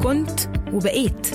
كنت وبقيت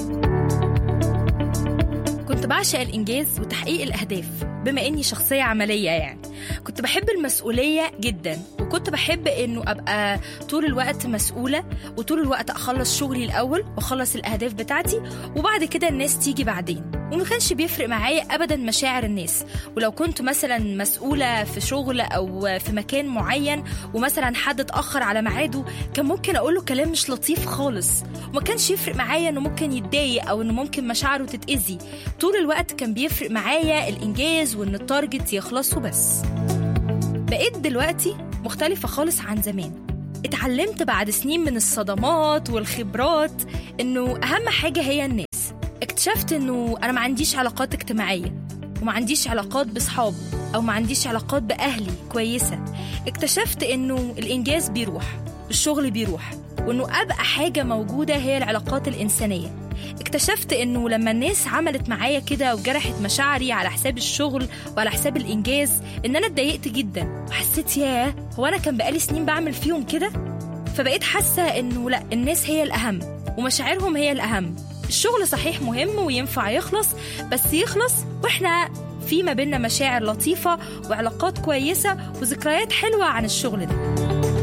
كنت بعشق الإنجاز وتحقيق الأهداف بما إني شخصية عملية يعني كنت بحب المسؤولية جدا وكنت بحب إنه أبقى طول الوقت مسؤولة وطول الوقت أخلص شغلي الأول وأخلص الأهداف بتاعتي وبعد كده الناس تيجي بعدين وما كانش بيفرق معايا أبدا مشاعر الناس ولو كنت مثلا مسؤولة في شغل أو في مكان معين ومثلا حد اتأخر على ميعاده كان ممكن أقول له كلام مش لطيف خالص وما كانش يفرق معايا إنه ممكن يتضايق أو إنه ممكن مشاعره تتأذي طول الوقت كان بيفرق معايا الإنجاز وإن التارجت يخلص وبس بقيت دلوقتي مختلفة خالص عن زمان اتعلمت بعد سنين من الصدمات والخبرات إنه أهم حاجة هي الناس اكتشفت إنه أنا ما عنديش علاقات اجتماعية وما عنديش علاقات بصحاب أو ما عنديش علاقات بأهلي كويسة اكتشفت إنه الإنجاز بيروح الشغل بيروح وإنه أبقى حاجة موجودة هي العلاقات الإنسانية اكتشفت انه لما الناس عملت معايا كده وجرحت مشاعري على حساب الشغل وعلى حساب الانجاز ان انا اتضايقت جدا وحسيت ياه هو انا كان بقالي سنين بعمل فيهم كده فبقيت حاسه انه لا الناس هي الاهم ومشاعرهم هي الاهم الشغل صحيح مهم وينفع يخلص بس يخلص واحنا في ما بيننا مشاعر لطيفه وعلاقات كويسه وذكريات حلوه عن الشغل ده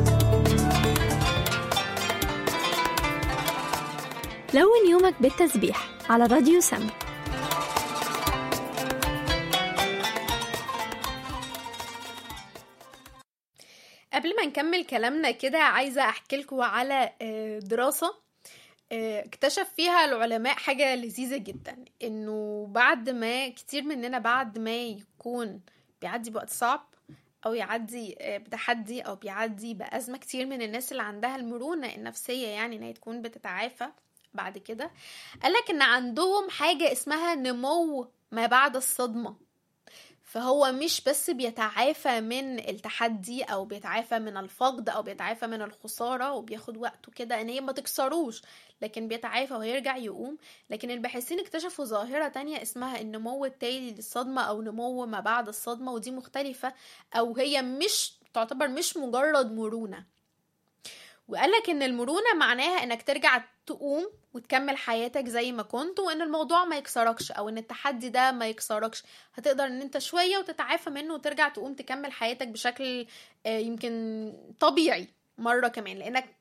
لون يومك بالتسبيح على راديو سم قبل ما نكمل كلامنا كده عايزة أحكي لكم على آه، دراسة آه، اكتشف فيها العلماء حاجة لذيذة جدا انه بعد ما كتير مننا بعد ما يكون بيعدي بوقت صعب او يعدي آه، بتحدي او بيعدي بأزمة كتير من الناس اللي عندها المرونة النفسية يعني انها تكون بتتعافى بعد كده قالك ان عندهم حاجة اسمها نمو ما بعد الصدمة فهو مش بس بيتعافى من التحدي او بيتعافى من الفقد او بيتعافى من الخساره وبياخد وقته كده ان هي ما تكسروش لكن بيتعافى ويرجع يقوم لكن الباحثين اكتشفوا ظاهره تانية اسمها النمو التالي للصدمه او نمو ما بعد الصدمه ودي مختلفه او هي مش تعتبر مش مجرد مرونه وقالك ان المرونة معناها انك ترجع تقوم وتكمل حياتك زي ما كنت وان الموضوع ما يكسركش او ان التحدي ده ما يكسركش هتقدر ان انت شوية وتتعافى منه وترجع تقوم تكمل حياتك بشكل آه، يمكن طبيعي مرة كمان لانك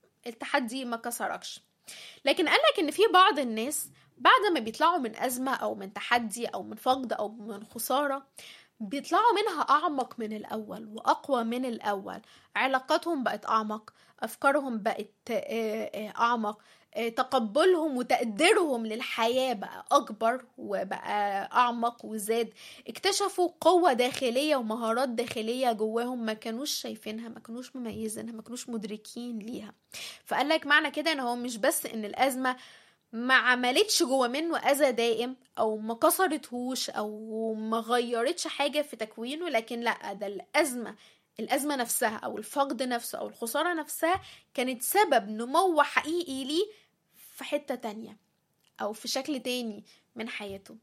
التحدي ما كسركش لكن قالك ان في بعض الناس بعد ما بيطلعوا من أزمة أو من تحدي أو من فقد أو من خسارة بيطلعوا منها أعمق من الأول وأقوى من الأول علاقاتهم بقت أعمق أفكارهم بقت آه، آه، أعمق آه، تقبلهم وتقديرهم للحياة بقى أكبر وبقى أعمق وزاد اكتشفوا قوة داخلية ومهارات داخلية جواهم ما كانوش شايفينها ما كانوش مميزينها ما كانوش مدركين ليها فقال لك معنى كده ان هو مش بس ان الأزمة ما عملتش جوه منه اذى دائم او ما كسرتهوش او ما غيرتش حاجه في تكوينه لكن لا ده الازمه الازمه نفسها او الفقد نفسه او الخساره نفسها كانت سبب نمو حقيقي ليه في حته تانية او في شكل تاني من حياته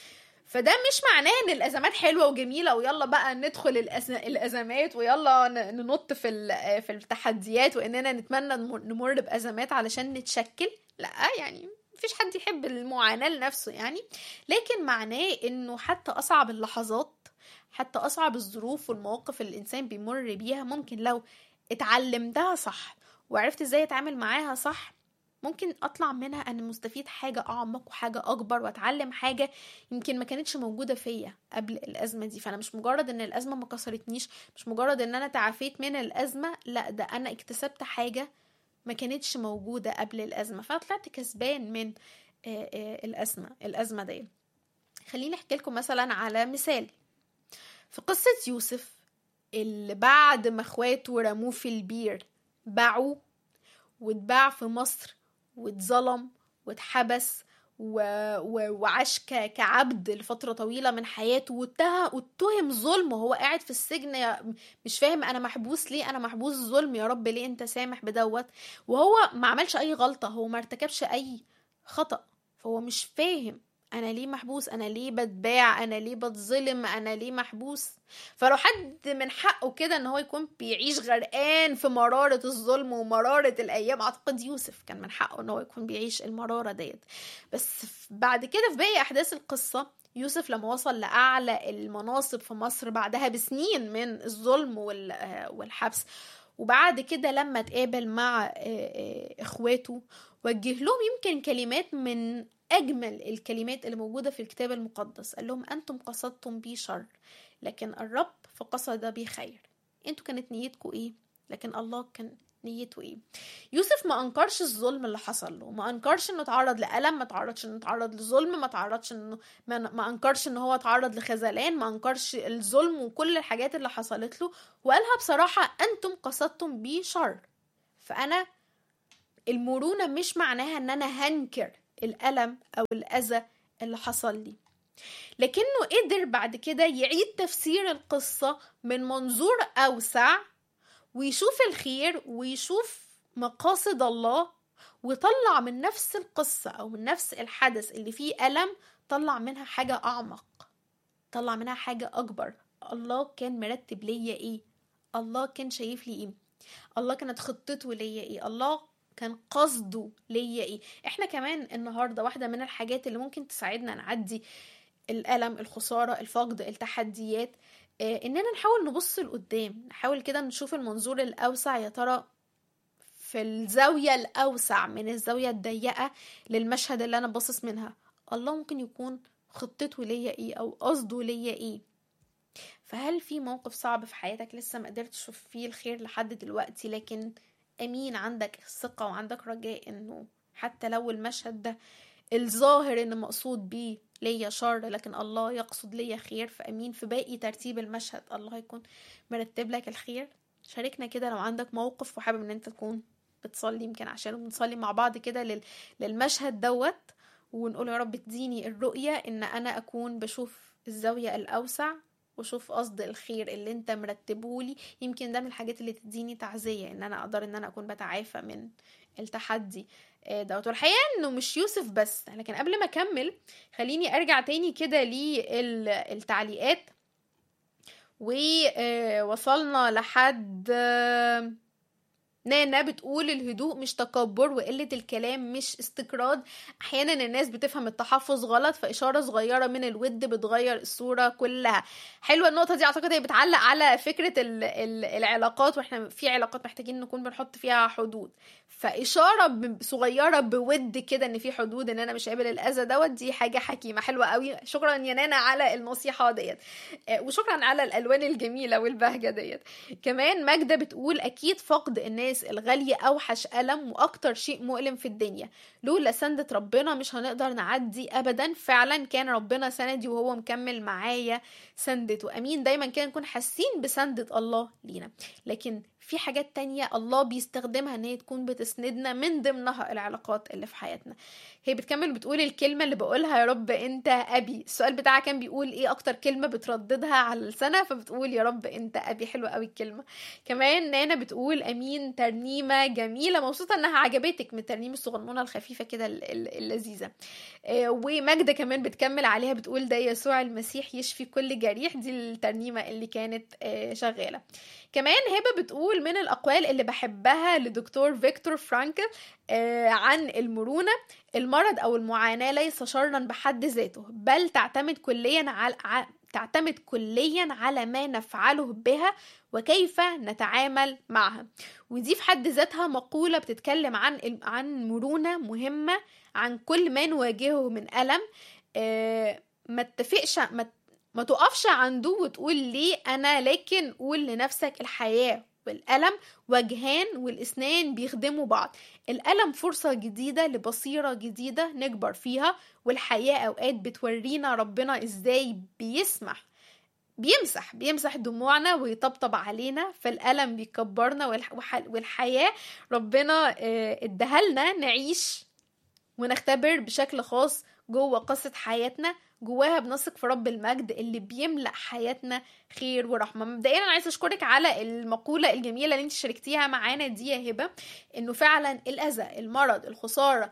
فده مش معناه ان الازمات حلوه وجميله ويلا بقى ندخل الأز... الازمات ويلا ن- ننط في ال... في التحديات واننا نتمنى نمر- نمر بازمات علشان نتشكل لا يعني مفيش حد يحب المعاناه لنفسه يعني لكن معناه انه حتى اصعب اللحظات حتى اصعب الظروف والمواقف اللي الانسان بيمر بيها ممكن لو اتعلمتها صح وعرفت ازاي اتعامل معاها صح ممكن اطلع منها انا مستفيد حاجه اعمق وحاجه اكبر واتعلم حاجه يمكن ما كانتش موجوده فيا قبل الازمه دي فانا مش مجرد ان الازمه ما كسرتنيش مش مجرد ان انا تعافيت من الازمه لا ده انا اكتسبت حاجه ما كانتش موجوده قبل الازمه فطلعت كسبان من آه، آه، الازمه الازمه دي خليني احكي لكم مثلا على مثال في قصه يوسف اللي بعد ما اخواته رموه في البير باعوه واتباع في مصر واتظلم واتحبس و... و... وعاش ك... كعبد لفترة طويلة من حياته واتهم واتهم ظلم وهو قاعد في السجن يا- مش فاهم انا محبوس ليه انا محبوس ظلم يا رب ليه انت سامح بدوت وهو ما عملش اي غلطة هو ما ارتكبش اي خطأ فهو مش فاهم انا ليه محبوس انا ليه بتباع انا ليه بتظلم انا ليه محبوس فلو حد من حقه كده ان هو يكون بيعيش غرقان في مرارة الظلم ومرارة الايام اعتقد يوسف كان من حقه ان هو يكون بيعيش المرارة ديت بس بعد كده في باقي احداث القصة يوسف لما وصل لأعلى المناصب في مصر بعدها بسنين من الظلم والحبس وبعد كده لما اتقابل مع اخواته وجه لهم يمكن كلمات من أجمل الكلمات اللي موجودة في الكتاب المقدس قال لهم أنتم قصدتم بي شر لكن الرب فقصد بي خير انتوا كانت نيتكم ايه لكن الله كان نيته ايه يوسف ما انكرش الظلم اللي حصل له ما انكرش انه اتعرض لألم ما تعرضش انه اتعرض لظلم ما تعرضش انه ما, ما انكرش ان هو اتعرض لخذلان ما انكرش الظلم وكل الحاجات اللي حصلت له وقالها بصراحة انتم قصدتم بي شر فانا المرونة مش معناها ان انا هنكر الألم او الأذى اللي حصل لي لكنه قدر بعد كده يعيد تفسير القصة من منظور أوسع ويشوف الخير ويشوف مقاصد الله وطلع من نفس القصة أو من نفس الحدث اللي فيه ألم طلع منها حاجة أعمق طلع منها حاجة أكبر الله كان مرتب ليا إيه الله كان شايف لي إيه الله كانت خطته ليا إيه الله كان قصده ليا إيه إحنا كمان النهاردة واحدة من الحاجات اللي ممكن تساعدنا نعدي الألم الخسارة الفقد التحديات اننا نحاول نبص لقدام نحاول كده نشوف المنظور الاوسع يا ترى في الزاوية الأوسع من الزاوية الضيقة للمشهد اللي أنا باصص منها الله ممكن يكون خطته ليا إيه أو قصده ليا إيه فهل في موقف صعب في حياتك لسه ما قدرتش تشوف فيه الخير لحد دلوقتي لكن أمين عندك ثقة وعندك رجاء إنه حتى لو المشهد ده الظاهر إن مقصود بيه ليا شر لكن الله يقصد ليا خير فأمين في باقي ترتيب المشهد الله يكون مرتب لك الخير شاركنا كده لو عندك موقف وحابب ان انت تكون بتصلي يمكن عشان بنصلي مع بعض كده لل... للمشهد دوت ونقول يا رب اديني الرؤية ان انا اكون بشوف الزاوية الاوسع وشوف قصد الخير اللي انت مرتبه لي يمكن ده من الحاجات اللي تديني تعزية ان انا اقدر ان انا اكون بتعافى من التحدي دوت والحقيقه انه مش يوسف بس لكن قبل ما اكمل خليني ارجع تاني كده للتعليقات ووصلنا لحد نانا بتقول الهدوء مش تكبر وقلة الكلام مش استكراد أحيانا الناس بتفهم التحفظ غلط فإشارة صغيرة من الود بتغير الصورة كلها حلوة النقطة دي أعتقد هي بتعلق على فكرة ال ال العلاقات وإحنا في علاقات محتاجين نكون بنحط فيها حدود فإشارة صغيرة بود كده إن في حدود إن أنا مش قابل الأذى دوت دي حاجة حكيمة حلوة قوي شكرا يا نانا على النصيحة ديت وشكرا على الألوان الجميلة والبهجة ديت كمان ماجدة بتقول أكيد فقد الناس الناس الغالية أوحش ألم وأكتر شيء مؤلم في الدنيا لولا سندة ربنا مش هنقدر نعدي أبدا فعلا كان ربنا سندي وهو مكمل معايا سندته أمين دايما كده نكون حاسين بسندة الله لينا لكن في حاجات تانية الله بيستخدمها ان هي تكون بتسندنا من ضمنها العلاقات اللي في حياتنا هي بتكمل بتقول الكلمة اللي بقولها يا رب انت ابي السؤال بتاعها كان بيقول ايه اكتر كلمة بترددها على اللسانة فبتقول يا رب انت ابي حلوة قوي الكلمة كمان نانا بتقول امين ترنيمة جميلة مبسوطة انها عجبتك من الترنيم الصغنونة الخفيفة كده اللذيذة وماجدة كمان بتكمل عليها بتقول ده يسوع المسيح يشفي كل جريح دي الترنيمة اللي كانت شغالة كمان هبه بتقول من الاقوال اللي بحبها لدكتور فيكتور فرانكل آه عن المرونه المرض او المعاناه ليس شرا بحد ذاته بل تعتمد كليا على تعتمد كليا على ما نفعله بها وكيف نتعامل معها ودي في حد ذاتها مقوله بتتكلم عن عن مرونه مهمه عن كل ما نواجهه من الم آه ما اتفقش ما ما تقفش عنده وتقول ليه انا لكن قول لنفسك الحياه والألم وجهان والاسنان بيخدموا بعض الألم فرصة جديدة لبصيرة جديدة نكبر فيها والحياة أوقات بتورينا ربنا إزاي بيسمح بيمسح بيمسح دموعنا ويطبطب علينا فالألم بيكبرنا والحياة ربنا ادهلنا نعيش ونختبر بشكل خاص جوه قصة حياتنا جواها بنثق في رب المجد اللي بيملأ حياتنا خير ورحمة مبدئيا أنا عايزة أشكرك على المقولة الجميلة اللي انت شاركتيها معانا دي يا هبة إنه فعلا الأذى المرض الخسارة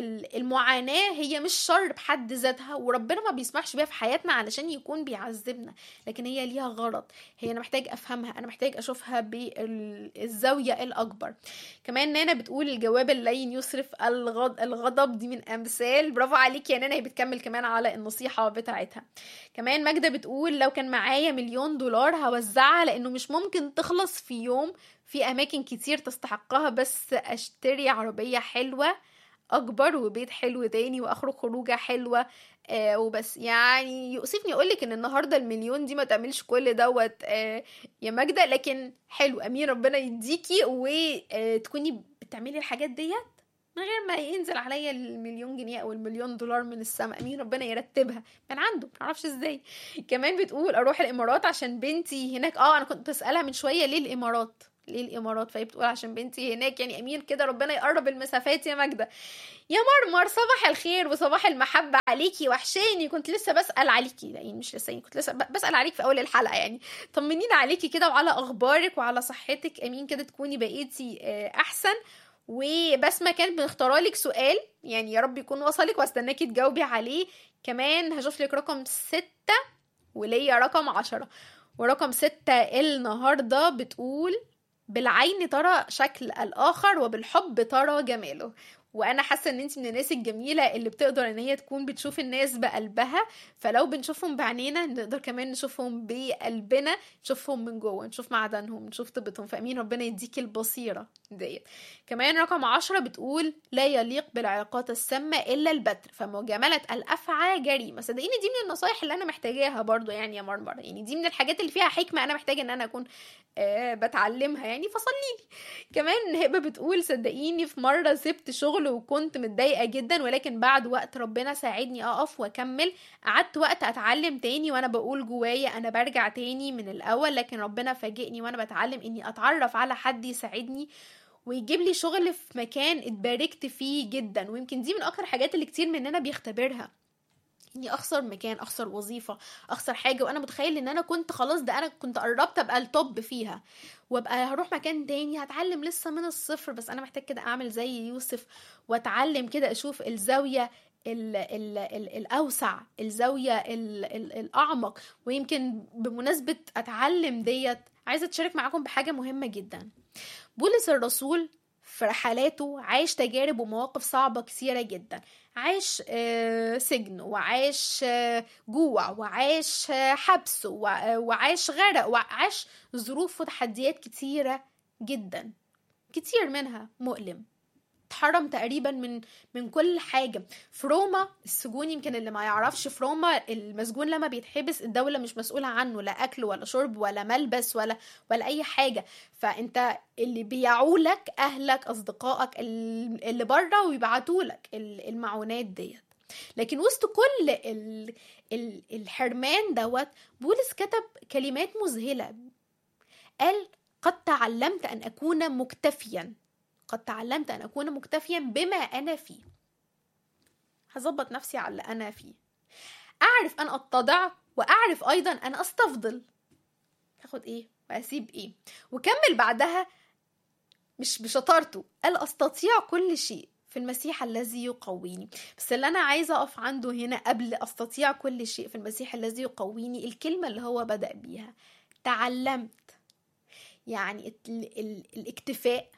المعاناة هي مش شر بحد ذاتها وربنا ما بيسمحش بيها في حياتنا علشان يكون بيعذبنا لكن هي ليها غرض هي أنا محتاج أفهمها أنا محتاج أشوفها بالزاوية الأكبر كمان نانا بتقول الجواب اللين يصرف الغض... الغضب دي من أمثال برافو عليك يا نانا هي بتكمل كمان على النصيحة بتاعتها كمان ماجدة بتقول لو كان معايا مليون دولار هوزعها لأنه مش ممكن تخلص في يوم في أماكن كتير تستحقها بس أشتري عربية حلوة اكبر وبيت حلو تاني واخرج خروجه حلوه آه وبس يعني يؤسفني اقولك ان النهارده المليون دي ما تعملش كل دوت آه يا ماجده لكن حلو امين ربنا يديكي وتكوني بتعملي الحاجات ديت من غير ما ينزل عليا المليون جنيه او المليون دولار من السماء امين ربنا يرتبها من عنده معرفش ازاي كمان بتقول اروح الامارات عشان بنتي هناك اه انا كنت بسالها من شويه ليه الامارات ليه الامارات فهي بتقول عشان بنتي هناك يعني امين كده ربنا يقرب المسافات يا ماجده يا مرمر صباح الخير وصباح المحبه عليكي وحشاني كنت لسه بسال عليكي لا يعني مش لسه يعني كنت لسه بسال عليك في اول الحلقه يعني طمنينا عليكي كده وعلى اخبارك وعلى صحتك امين كده تكوني بقيتي احسن وبسمه كانت مختاره لك سؤال يعني يا رب يكون وصلك واستناكي تجاوبي عليه كمان هشوف لك رقم ستة وليا رقم عشرة ورقم ستة النهاردة بتقول بالعين ترى شكل الآخر وبالحب ترى جماله وانا حاسه ان انت من الناس الجميله اللي بتقدر ان هي تكون بتشوف الناس بقلبها فلو بنشوفهم بعينينا نقدر كمان نشوفهم بقلبنا نشوفهم من جوه نشوف معدنهم نشوف طيبتهم فامين ربنا يديكي البصيره ديت كمان رقم عشرة بتقول لا يليق بالعلاقات السامة إلا البتر فمجاملة الأفعى جريمة صدقيني دي من النصايح اللي أنا محتاجاها برضو يعني يا مرمر يعني دي من الحاجات اللي فيها حكمة أنا محتاجة إن أنا أكون آه بتعلمها يعني فصليلي كمان هبة بتقول صدقيني في مرة سبت شغل وكنت متضايقة جدا ولكن بعد وقت ربنا ساعدني أقف وأكمل قعدت وقت أتعلم تاني وأنا بقول جوايا أنا برجع تاني من الأول لكن ربنا فاجئني وأنا بتعلم إني أتعرف على حد يساعدني ويجيب لي شغل في مكان اتباركت فيه جدا ويمكن دي من اكتر الحاجات اللي كتير مننا بيختبرها اني اخسر مكان اخسر وظيفه اخسر حاجه وانا متخيل ان انا كنت خلاص ده انا كنت قربت ابقى التوب فيها وابقى هروح مكان تاني هتعلم لسه من الصفر بس انا محتاج كده اعمل زي يوسف واتعلم كده اشوف الزاويه ال ال ال الأوسع الزاوية ال ال الأعمق ويمكن بمناسبة أتعلم ديت عايزة أتشارك معاكم بحاجة مهمة جدا بولس الرسول في رحلاته عاش تجارب ومواقف صعبة كثيرة جدا عاش سجن وعاش جوع وعاش حبس وعاش غرق وعاش ظروف وتحديات كتيرة جدا كتير منها مؤلم اتحرم تقريبا من من كل حاجه في روما السجون يمكن اللي ما يعرفش في روما المسجون لما بيتحبس الدوله مش مسؤوله عنه لا اكل ولا شرب ولا ملبس ولا ولا اي حاجه فانت اللي بيعولك اهلك اصدقائك اللي بره ويبعتوا لك المعونات ديت لكن وسط كل ال ال الحرمان دوت بولس كتب كلمات مذهله قال قد تعلمت ان اكون مكتفيا قد تعلمت أن أكون مكتفيا بما أنا فيه هظبط نفسي على اللي أنا فيه أعرف أن أتضع وأعرف أيضا أن أستفضل هاخد إيه وأسيب إيه وكمل بعدها مش بشطارته قال أستطيع كل شيء في المسيح الذي يقويني بس اللي أنا عايزة أقف عنده هنا قبل أستطيع كل شيء في المسيح الذي يقويني الكلمة اللي هو بدأ بيها تعلمت يعني ال ال الاكتفاء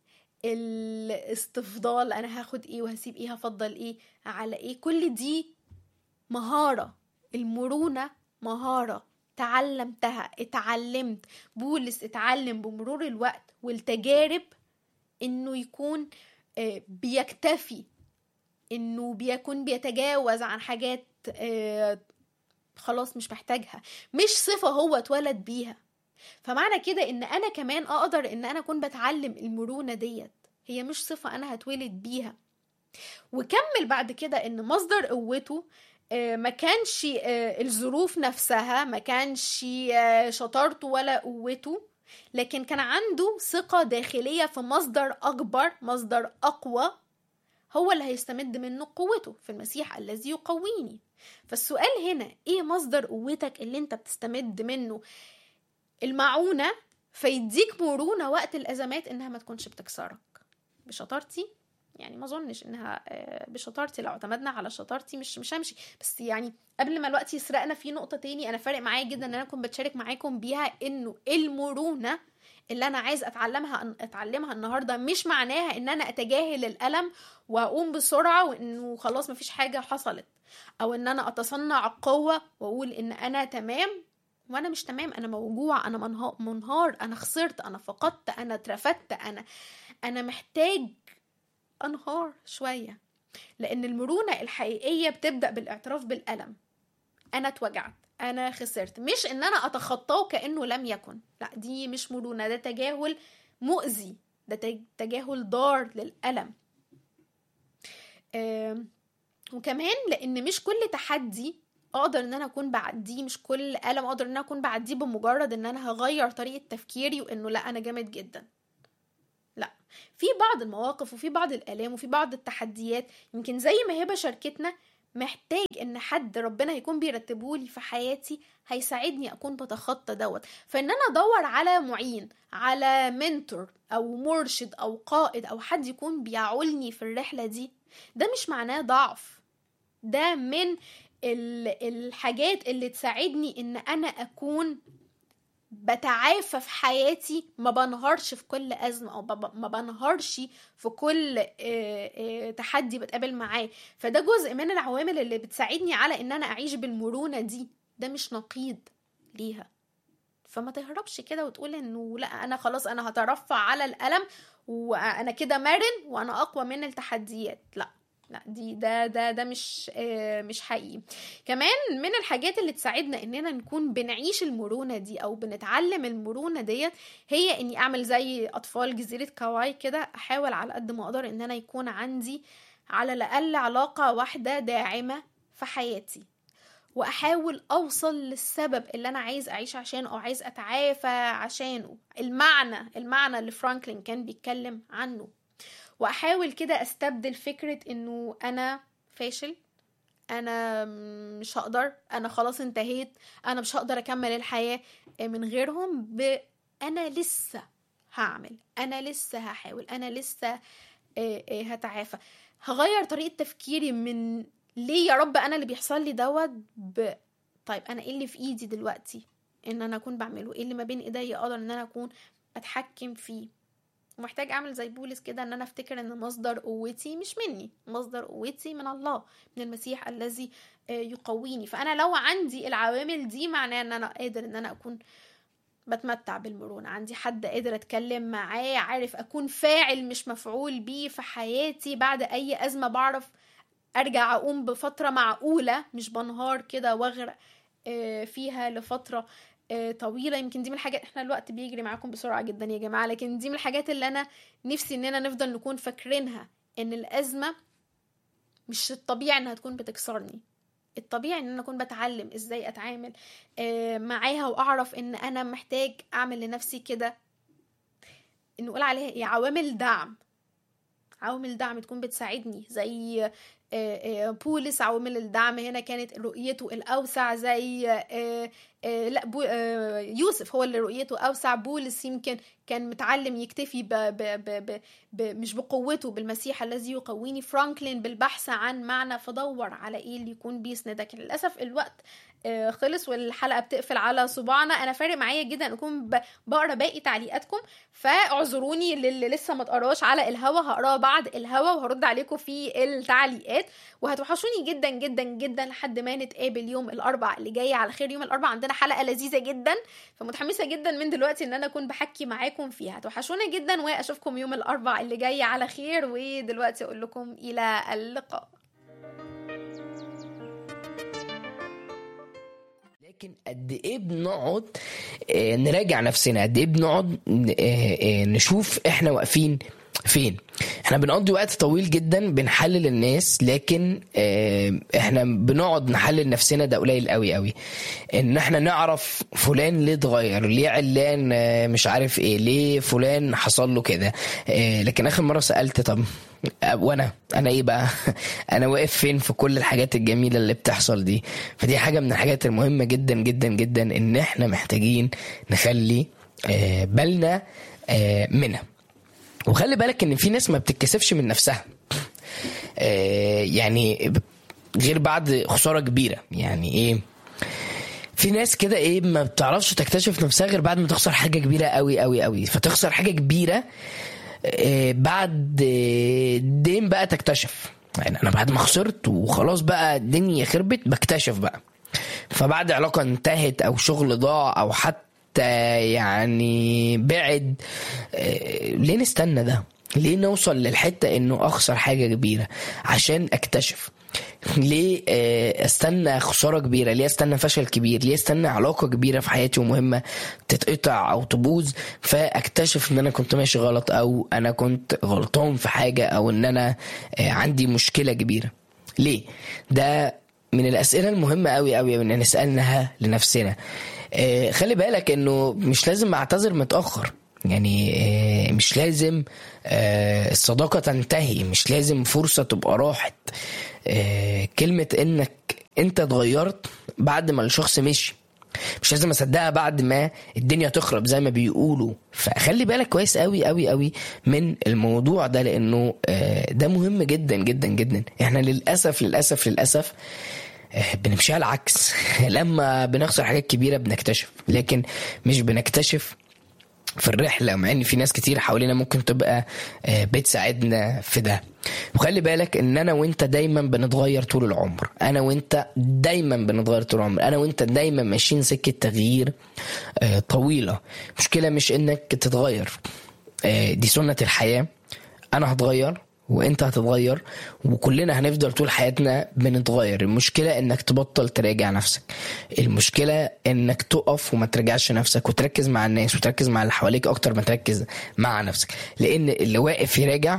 الاستفضال انا هاخد ايه وهسيب ايه هفضل ايه على ايه كل دي مهارة المرونة مهارة تعلمتها اتعلمت بولس اتعلم بمرور الوقت والتجارب انه يكون بيكتفي انه بيكون بيتجاوز عن حاجات خلاص مش محتاجها مش صفة هو اتولد بيها فمعنى كده ان انا كمان اقدر ان انا اكون بتعلم المرونة ديت هي مش صفة انا هتولد بيها وكمل بعد كده ان مصدر قوته ما كانش الظروف نفسها ما كانش شطارته ولا قوته لكن كان عنده ثقة داخلية في مصدر أكبر مصدر أقوى هو اللي هيستمد منه قوته في المسيح الذي يقويني فالسؤال هنا ايه مصدر قوتك اللي انت بتستمد منه المعونة فيديك مرونة وقت الأزمات إنها ما تكونش بتكسرك بشطارتي يعني ما اظنش انها آه، بشطارتي لو اعتمدنا على شطارتي مش مش همشي بس يعني قبل ما الوقت يسرقنا في نقطه تاني انا فارق معايا جدا ان انا اكون بتشارك معاكم بيها انه المرونه اللي انا عايز اتعلمها اتعلمها النهارده مش معناها ان انا اتجاهل الالم واقوم بسرعه وانه خلاص مفيش حاجه حصلت او ان انا اتصنع قوه واقول ان انا تمام وانا مش تمام انا موجوع انا منها- منهار انا خسرت انا فقدت انا اترفدت انا انا محتاج انهار شويه لان المرونه الحقيقيه بتبدا بالاعتراف بالالم انا اتوجعت انا خسرت مش ان انا اتخطاه كانه لم يكن لا دي مش مرونه ده تجاهل مؤذي ده تج- تجاهل ضار للالم آم، وكمان لان مش كل تحدي اقدر ان انا اكون بعديه مش كل الم اقدر ان انا اكون بعديه بمجرد ان انا هغير طريقه تفكيري وانه لا انا جامد جدا لا في بعض المواقف وفي بعض الالام وفي بعض التحديات يمكن زي ما هبه شاركتنا محتاج ان حد ربنا هيكون بيرتبه لي في حياتي هيساعدني اكون بتخطى دوت فان انا ادور على معين على منتور او مرشد او قائد او حد يكون بيعولني في الرحله دي ده مش معناه ضعف ده من ال- الحاجات اللي تساعدني ان انا اكون بتعافى في حياتي ما بنهارش في كل أزمة أو بب- ما بنهارش في كل آه، آه، تحدي بتقابل معاه فده جزء من العوامل اللي بتساعدني على إن أنا أعيش بالمرونة دي ده مش نقيض ليها فما تهربش كده وتقول انه لا انا خلاص انا هترفع على الالم وانا كده مرن وانا اقوى من التحديات لا لا دي ده ده ده مش آه، مش حقيقي كمان من الحاجات اللي تساعدنا اننا نكون بنعيش المرونه دي او بنتعلم المرونه ديت هي اني اعمل زي اطفال جزيره كاواي كده احاول على قد ما اقدر ان انا يكون عندي على الاقل علاقه واحده داعمه في حياتي واحاول اوصل للسبب اللي انا عايز اعيش عشانه او عايز اتعافى عشانه المعنى المعنى اللي فرانكلين كان بيتكلم عنه واحاول كده استبدل فكره انه انا فاشل انا مش هقدر انا خلاص انتهيت انا مش هقدر اكمل الحياه من غيرهم ب انا لسه هعمل انا لسه هحاول انا لسه آه، آه، هتعافى هغير طريقه تفكيري من ليه يا رب انا اللي بيحصل لي دوت ب... طيب انا ايه اللي في ايدي دلوقتي ان انا اكون بعمله ايه اللي ما بين ايديا اقدر ان انا اكون اتحكم فيه ومحتاج اعمل زي بولس كده ان انا افتكر ان مصدر قوتي مش مني مصدر قوتي من الله من المسيح الذي آه، يقويني فانا لو عندي العوامل دي معناه ان انا قادر ان انا اكون بتمتع بالمرونة عندي حد قادر اتكلم معاه عارف اكون فاعل مش مفعول بيه في حياتي بعد اي ازمة بعرف ارجع اقوم بفترة معقولة مش بنهار كده واغرق آه، فيها لفترة آه، طويلة يمكن دي من الحاجات احنا الوقت بيجري معاكم بسرعة جدا يا جماعة لكن دي من الحاجات اللي انا نفسي اننا نفضل نكون فاكرينها ان الازمة مش الطبيعي انها تكون بتكسرني الطبيعي ان انا اكون بتعلم ازاي اتعامل آه، معاها واعرف ان انا محتاج اعمل لنفسي كده نقول عليها ايه عوامل دعم عوامل دعم تكون بتساعدني زي آه، آه، بولس عوامل الدعم هنا كانت رؤيته الأوسع زي آه، آه، لا بو آه، يوسف هو اللي رؤيته أوسع بولس يمكن كان متعلم يكتفي ب ب ب ب ب مش بقوته بالمسيح الذي يقويني فرانكلين بالبحث عن معنى فدور على ايه اللي يكون بيسندك للأسف الوقت آه، خلص والحلقة بتقفل على صباعنا أنا فارق معايا جدا أكون ب- بقرا باقي تعليقاتكم فاعذروني للي لسه ما تقراش على الهوا هقراه بعد الهوا وهرد عليكم في التعليقات وهتوحشوني جدا جدا جدا لحد ما نتقابل يوم الاربع اللي جاي على خير يوم الاربع عندنا حلقه لذيذه جدا فمتحمسه جدا من دلوقتي ان انا اكون بحكي معاكم فيها هتوحشونا جدا واشوفكم يوم الاربع اللي جاي على خير ودلوقتي اقول لكم الى اللقاء لكن قد ايه بنقعد آه، نراجع نفسنا قد ايه بنقعد ن- آه، آه، نشوف احنا واقفين فين احنا بنقضي وقت طويل جدا بنحلل الناس لكن اه احنا بنقعد نحلل نفسنا ده قليل قوي قوي ان احنا نعرف فلان ليه اتغير ليه علان اه مش عارف ايه ليه فلان حصل له كده اه لكن اخر مره سالت طب وانا انا ايه بقى انا واقف فين في كل الحاجات الجميله اللي بتحصل دي فدي حاجه من الحاجات المهمه جدا جدا جدا ان احنا محتاجين نخلي اه بالنا اه منها وخلي بالك ان في ناس ما بتتكسفش من نفسها آه يعني غير بعد خساره كبيره يعني ايه في ناس كده ايه ما بتعرفش تكتشف نفسها غير بعد ما تخسر حاجه كبيره قوي قوي قوي فتخسر حاجه كبيره آه بعد دين بقى تكتشف يعني انا بعد ما خسرت وخلاص بقى الدنيا خربت بكتشف بقى فبعد علاقه انتهت او شغل ضاع او حتى يعني بعد ليه نستنى ده ليه نوصل للحته انه اخسر حاجه كبيره عشان اكتشف ليه استنى خساره كبيره ليه استنى فشل كبير ليه استنى علاقه كبيره في حياتي ومهمه تتقطع او تبوظ فاكتشف ان انا كنت ماشي غلط او انا كنت غلطان في حاجه او ان انا عندي مشكله كبيره ليه ده من الاسئله المهمه قوي قوي ان نسالها لنفسنا خلي بالك انه مش لازم اعتذر متاخر يعني مش لازم الصداقه تنتهي مش لازم فرصه تبقى راحت كلمه انك انت اتغيرت بعد ما الشخص مشي مش لازم اصدقها بعد ما الدنيا تخرب زي ما بيقولوا فخلي بالك كويس قوي قوي قوي من الموضوع ده لانه ده مهم جدا جدا جدا احنا للاسف للاسف للاسف بنمشيها العكس لما بنخسر حاجات كبيره بنكتشف لكن مش بنكتشف في الرحلة مع ان في ناس كتير حوالينا ممكن تبقى بتساعدنا في ده وخلي بالك ان انا وانت دايما بنتغير طول العمر انا وانت دايما بنتغير طول العمر انا وانت دايما ماشيين سكة تغيير طويلة مشكلة مش انك تتغير دي سنة الحياة انا هتغير وانت هتتغير وكلنا هنفضل طول حياتنا بنتغير المشكلة انك تبطل تراجع نفسك المشكلة انك تقف وما تراجعش نفسك وتركز مع الناس وتركز مع اللي حواليك اكتر ما تركز مع نفسك لان اللي واقف يراجع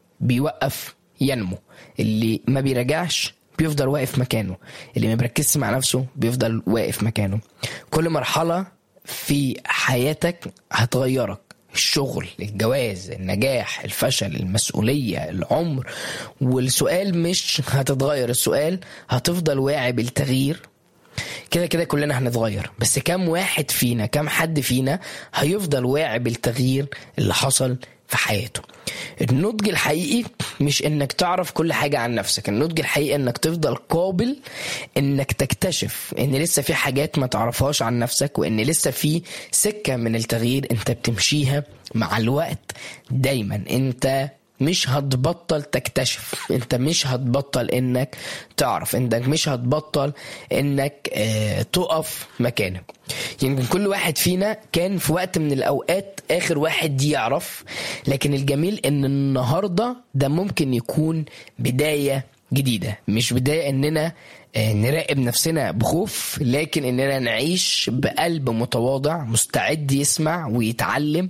بيوقف ينمو اللي ما بيراجعش بيفضل واقف مكانه اللي ما بيركزش مع نفسه بيفضل واقف مكانه كل مرحلة في حياتك هتغيرك الشغل الجواز النجاح الفشل المسؤولية العمر والسؤال مش هتتغير السؤال هتفضل واعي بالتغيير كده كده كلنا هنتغير بس كم واحد فينا كم حد فينا هيفضل واعي بالتغيير اللي حصل في حياته النضج الحقيقي مش انك تعرف كل حاجة عن نفسك النضج الحقيقي انك تفضل قابل انك تكتشف ان لسه في حاجات ما تعرفهاش عن نفسك وان لسه في سكة من التغيير انت بتمشيها مع الوقت دايما انت مش هتبطل تكتشف انت مش هتبطل انك تعرف انك مش هتبطل انك اه تقف مكانك يمكن يعني كل واحد فينا كان في وقت من الاوقات اخر واحد يعرف لكن الجميل ان النهارده ده ممكن يكون بدايه جديده مش بدايه اننا نراقب نفسنا بخوف لكن اننا نعيش بقلب متواضع مستعد يسمع ويتعلم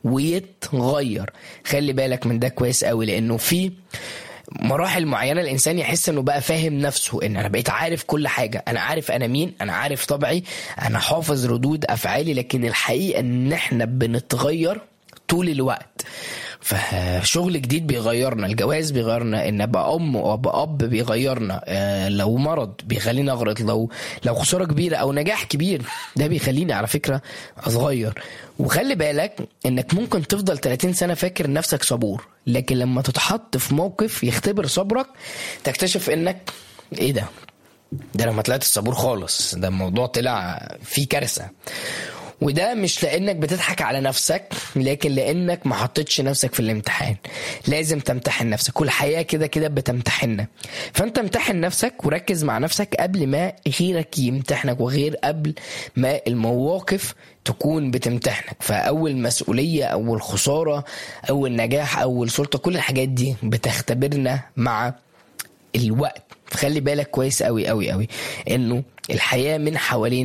ويتغير خلي بالك من ده كويس قوي لانه في مراحل معينة الإنسان يحس إنه بقى فاهم نفسه إن أنا بقيت عارف كل حاجة أنا عارف أنا مين أنا عارف طبعي أنا حافظ ردود أفعالي لكن الحقيقة إن إحنا بنتغير طول الوقت فشغل جديد بيغيرنا الجواز بيغيرنا ان ابقى ام وابقى اب بيغيرنا آه لو مرض بيخليني اغرط لو لو خساره كبيره او نجاح كبير ده بيخليني على فكره اصغير وخلي بالك انك ممكن تفضل 30 سنه فاكر نفسك صبور لكن لما تتحط في موقف يختبر صبرك تكتشف انك ايه ده ده لما طلعت الصبور خالص ده الموضوع طلع فيه كارثه وده مش لانك بتضحك على نفسك لكن لانك ما حطيتش نفسك في الامتحان لازم تمتحن نفسك والحياه كده كده بتمتحننا فانت امتحن نفسك وركز مع نفسك قبل ما غيرك يمتحنك وغير قبل ما المواقف تكون بتمتحنك فاول مسؤوليه اول خساره اول نجاح اول سلطه كل الحاجات دي بتختبرنا مع الوقت فخلي بالك كويس قوي قوي قوي انه الحياه من حوالينا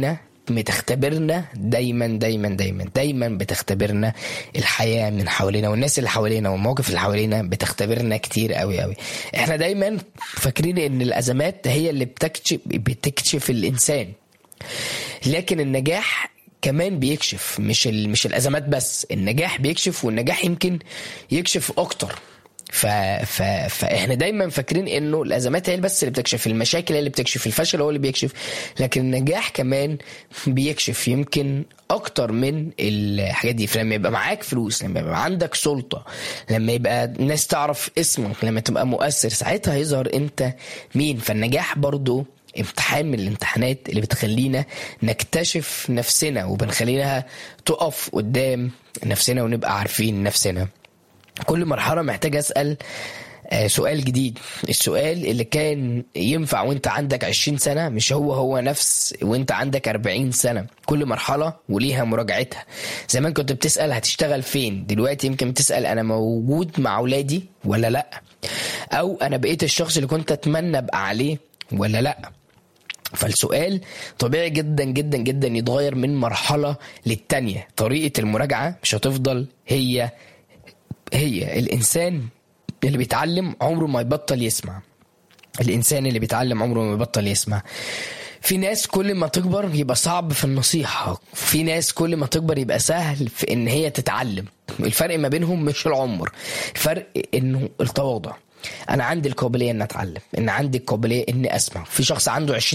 بتختبرنا دايما دايما دايما دايما بتختبرنا الحياه من حوالينا والناس اللي حوالينا والمواقف اللي حوالينا بتختبرنا كتير قوي قوي احنا دايما فاكرين ان الازمات هي اللي بتكشف بتكشف الانسان لكن النجاح كمان بيكشف مش ال... مش الازمات بس النجاح بيكشف والنجاح يمكن يكشف اكتر ف... ف... فاحنا دايما فاكرين انه الازمات هي بس اللي بتكشف المشاكل هي اللي بتكشف الفشل هو اللي بيكشف لكن النجاح كمان بيكشف يمكن اكتر من الحاجات دي فلما يبقى معاك فلوس لما يبقى عندك سلطه لما يبقى الناس تعرف اسمك لما تبقى مؤثر ساعتها هيظهر انت مين فالنجاح برضو امتحان من الامتحانات اللي بتخلينا نكتشف نفسنا وبنخلينا تقف قدام نفسنا ونبقى عارفين نفسنا كل مرحلة محتاج أسأل آه، سؤال جديد السؤال اللي كان ينفع وانت عندك 20 سنة مش هو هو نفس وانت عندك 40 سنة كل مرحلة وليها مراجعتها زمان كنت بتسأل هتشتغل فين دلوقتي يمكن بتسأل انا موجود مع اولادي ولا لا او انا بقيت الشخص اللي كنت اتمنى ابقى عليه ولا لا فالسؤال طبيعي جدا جدا جدا يتغير من مرحلة للتانية طريقة المراجعة مش هتفضل هي هي الإنسان اللي بيتعلم عمره ما يبطل يسمع الإنسان اللي بيتعلم عمره ما يبطل يسمع في ناس كل ما تكبر يبقى صعب في النصيحة في ناس كل ما تكبر يبقى سهل في ان هي تتعلم الفرق ما بينهم مش العمر الفرق انه التواضع انا عندي القابليه ان اتعلم ان عندي القابليه اني اسمع في شخص عنده 20